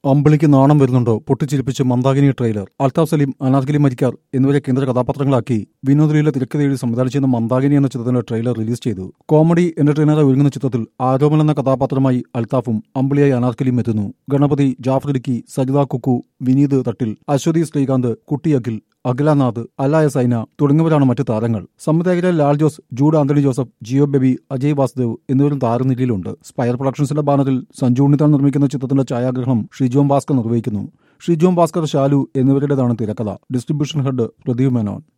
അമ്പിളിക്ക് നാണം വരുന്നുണ്ടോ പൊട്ടിച്ചിരിപ്പിച്ച് മന്ദാകിനി ട്രെയിലർ അൽതാഫ് സലീം അനാർക്കലി മരിക്കാർ എന്നിവരെ കേന്ദ്ര കഥാപാത്രങ്ങളാക്കി വിനോദിലെ തിരക്കഥയിൽ സംവിധാനം ചെയ്യുന്ന മന്ദാകിനി എന്ന ചിത്രത്തിന്റെ ട്രെയിലർ റിലീസ് ചെയ്തു കോമഡി എന്റർടൈനറെ ഒരുങ്ങുന്ന ചിത്രത്തിൽ ആരോമൽ എന്ന കഥാപാത്രമായി അൽതാഫും അമ്പിളിയായി അനാർക്കലിയും എത്തുന്നു ഗണപതി ജാഫർ ഇടുക്കി സരിത കുക്കു വിനീത് തട്ടിൽ അശ്വതി ശ്രീകാന്ത് കുട്ടി അഖിൽ അഖിലനാഥ് അലായ സൈന തുടങ്ങിയവരാണ് മറ്റു താരങ്ങൾ സംവിധായകരായ Lal Jose Jude Antony Joseph Jeo Baby Ajay Vasudev എന്നിവരും താരനിരയിലുണ്ട് സ്പയർ പ്രൊഡക്ഷൻസിന്റെ ബാനറിൽ സഞ്ജു ഉണ്ണിത്താൻ നിർമ്മിക്കുന്ന ചിത്രത്തിന്റെ ഛായാഗ്രഹണം ഷിജോം ഭാസ്കർ നിർവഹിക്കുന്നു ഷിജോം ഭാസ്കർ ഷാലു എന്നിവരുടേതാണ് തിരക്കഥ ഡിസ്ട്രിബ്യൂഷൻ ഹെഡ് പ്രദീപ് മേനോൻ